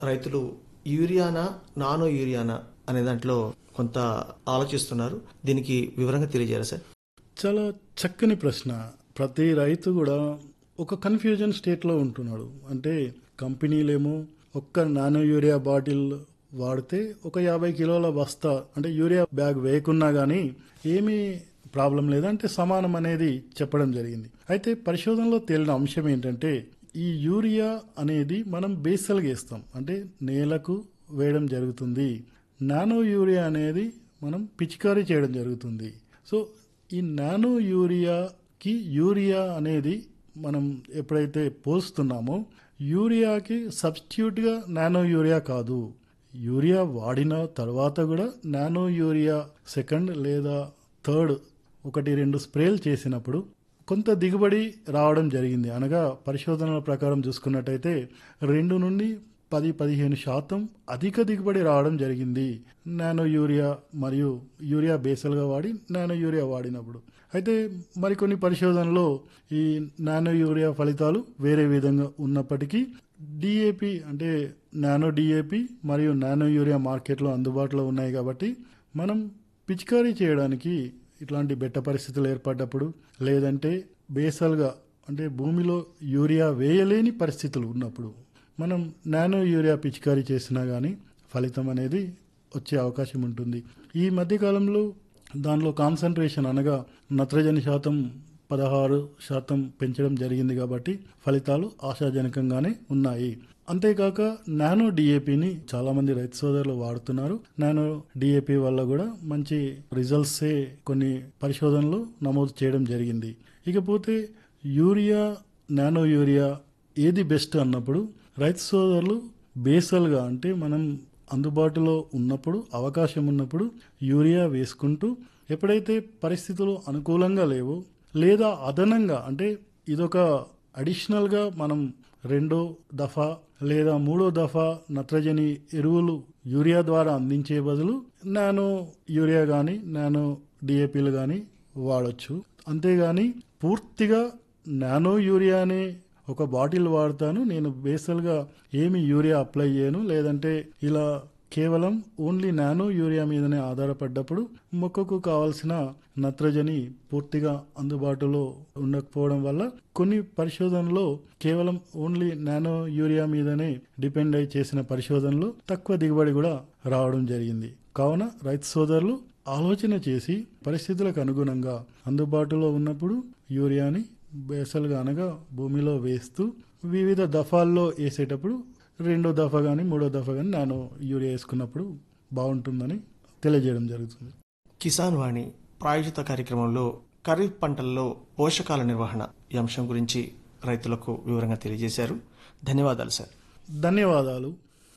రైతులు యూరియానా నానో యూరియానా అనే దాంట్లో కొంత ఆలోచిస్తున్నారు దీనికి వివరంగా తెలియజేయాలి సార్ చాలా చక్కని ప్రశ్న ప్రతి రైతు కూడా ఒక కన్ఫ్యూజన్ స్టేట్లో ఉంటున్నాడు అంటే కంపెనీలేమో ఒక్క నానో యూరియా బాటిల్ వాడితే ఒక యాభై కిలోల బస్తా అంటే యూరియా బ్యాగ్ వేయకున్నా కానీ ఏమీ ప్రాబ్లం లేదు అంటే సమానం అనేది చెప్పడం జరిగింది అయితే పరిశోధనలో తేలిన అంశం ఏంటంటే ఈ యూరియా అనేది మనం బేసల్గా వేస్తాం అంటే నేలకు వేయడం జరుగుతుంది నానో యూరియా అనేది మనం పిచికారీ చేయడం జరుగుతుంది సో ఈ నానో యూరియాకి యూరియా అనేది మనం ఎప్పుడైతే పోస్తున్నామో యూరియాకి సబ్స్టిట్యూట్గా నానో యూరియా కాదు యూరియా వాడిన తర్వాత కూడా నానో యూరియా సెకండ్ లేదా థర్డ్ ఒకటి రెండు స్ప్రేలు చేసినప్పుడు కొంత దిగుబడి రావడం జరిగింది అనగా పరిశోధనల ప్రకారం చూసుకున్నట్టయితే రెండు నుండి పది పదిహేను శాతం అధిక దిగుబడి రావడం జరిగింది నానో యూరియా మరియు యూరియా బేసల్గా వాడి నానో యూరియా వాడినప్పుడు అయితే మరికొన్ని పరిశోధనలో ఈ నానో యూరియా ఫలితాలు వేరే విధంగా ఉన్నప్పటికీ డిఏపి అంటే నానో డిఏపి మరియు నానో యూరియా మార్కెట్లో అందుబాటులో ఉన్నాయి కాబట్టి మనం పిచికారీ చేయడానికి ఇట్లాంటి బెట్ట పరిస్థితులు ఏర్పడ్డప్పుడు లేదంటే బేసల్గా అంటే భూమిలో యూరియా వేయలేని పరిస్థితులు ఉన్నప్పుడు మనం నానో యూరియా పిచికారీ చేసినా కానీ ఫలితం అనేది వచ్చే అవకాశం ఉంటుంది ఈ మధ్యకాలంలో దానిలో కాన్సన్ట్రేషన్ అనగా నత్రజని శాతం పదహారు శాతం పెంచడం జరిగింది కాబట్టి ఫలితాలు ఆశాజనకంగానే ఉన్నాయి అంతేకాక నానో డిఏపిని చాలా మంది రైతు సోదరులు వాడుతున్నారు నానో డిఏపి వల్ల కూడా మంచి రిజల్ట్సే కొన్ని పరిశోధనలు నమోదు చేయడం జరిగింది ఇకపోతే యూరియా నానో యూరియా ఏది బెస్ట్ అన్నప్పుడు రైతు సోదరులు బేసల్గా అంటే మనం అందుబాటులో ఉన్నప్పుడు అవకాశం ఉన్నప్పుడు యూరియా వేసుకుంటూ ఎప్పుడైతే పరిస్థితులు అనుకూలంగా లేవో లేదా అదనంగా అంటే ఇదొక అడిషనల్గా మనం రెండో దఫా లేదా మూడో దఫా నత్రజని ఎరువులు యూరియా ద్వారా అందించే బదులు నానో యూరియా కానీ నానో డిఏపీలు కానీ వాడచ్చు అంతేగాని పూర్తిగా నానో యూరియానే ఒక బాటిల్ వాడతాను నేను బేసల్గా ఏమి యూరియా అప్లై చేయను లేదంటే ఇలా కేవలం ఓన్లీ నానో యూరియా మీదనే ఆధారపడ్డప్పుడు మొక్కకు కావాల్సిన నత్రజని పూర్తిగా అందుబాటులో ఉండకపోవడం వల్ల కొన్ని పరిశోధనలో కేవలం ఓన్లీ నానో యూరియా మీదనే డిపెండ్ అయి చేసిన పరిశోధనలో తక్కువ దిగుబడి కూడా రావడం జరిగింది కావున రైతు సోదరులు ఆలోచన చేసి పరిస్థితులకు అనుగుణంగా అందుబాటులో ఉన్నప్పుడు యూరియాని బేసలుగా అనగా భూమిలో వేస్తూ వివిధ దఫాల్లో వేసేటప్పుడు రెండో దఫా కానీ మూడో దఫా కానీ నానో యూరియా వేసుకున్నప్పుడు బాగుంటుందని తెలియజేయడం జరుగుతుంది కిసాన్ వాణి ప్రాయోజిత కార్యక్రమంలో ఖరీఫ్ పంటల్లో పోషకాల నిర్వహణ ఈ అంశం గురించి రైతులకు వివరంగా తెలియజేశారు ధన్యవాదాలు సార్ ధన్యవాదాలు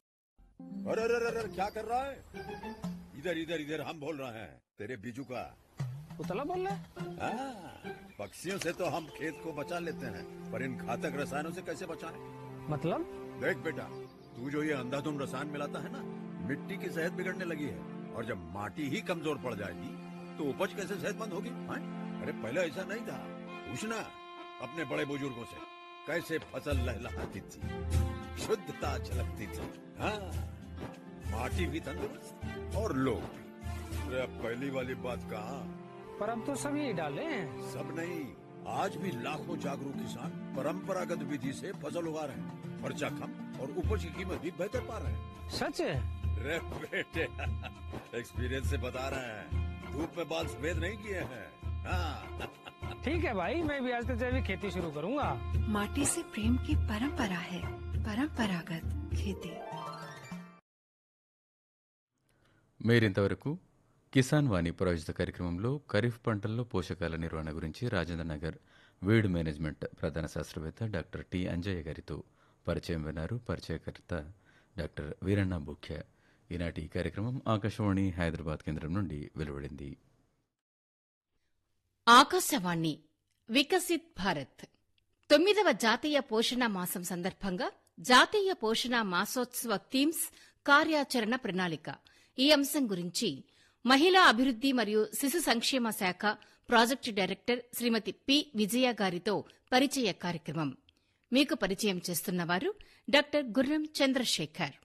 अरे अरे अरे अरे क्या कर रहा है इधर इधर इधर हम बोल रहे हैं तेरे बीजू का उतला बोल रहा है हाँ, पक्षियों से तो हम खेत को बचा लेते हैं पर इन घातक रसायनों से कैसे बचाएं? मतलब देख बेटा तू जो ये अंधाधुंध रसायन मिलाता है ना मिट्टी की सेहत बिगड़ने लगी है और जब माटी ही कमजोर पड़ जाएगी तो उपज कैसे सेहतमंद होगी हाँ? अरे पहले ऐसा नहीं था पूछना अपने बड़े बुजुर्गों से कैसे फसल लहलहाती थी शुद्धता झलकती थी हाँ माटी भी तंदुरुस्त और लोग भी अरे अब पहली वाली बात कहाँ पर अब तो सभी डाले हैं सब नहीं आज भी लाखों जागरूक किसान परंपरागत विधि से फसल उगा रहे हैं खर्चा कम और उपज की कीमत भी बेहतर पा रहे हैं सच है रे बेटे एक्सपीरियंस से बता रहे हैं धूप में बाल सफेद नहीं किए हैं हाँ ठीक है भाई मैं भी आज से जैविक खेती शुरू करूंगा माटी से प्रेम की परंपरा है परंपरागत खेती మీరింతవరకు కిసాన్ వాణి ప్రాయోజిత కార్యక్రమంలో ఖరీఫ్ పంటల్లో పోషకాల నిర్వహణ గురించి రాజేంద్ర నగర్ వీడ్ మేనేజ్మెంట్ ప్రధాన శాస్త్రవేత్త డాక్టర్ టి అంజయ్య గారితో పరిచయం విన్నారు పరిచయకర్త డాక్టర్ వీరಣ್ణ బుఖ్య ఈనాటి ఈ కార్యక్రమం ఆకాశవాణి హైదరాబాద్ కేంద్రం నుండి వెలువడింది ఆకాశవాణి వికసిత్ భారత్ తొమ్మిదవ జాతీయ పోషణ మాసం సందర్భంగా జాతీయ పోషణ మాసోత్సవ థీమ్స్ కార్యాచరణ ప్రణాళిక ఈ అంశం గురించి మహిళా అభివృద్ది మరియు శిశు సంక్షేమ శాఖ project director Shrimati P Vijaya గారితో పరిచయ కార్యక్రమం మీకు పరిచయం చేస్తున్నవారు డాక్టర్ గుర్రం చంద్రశేఖర్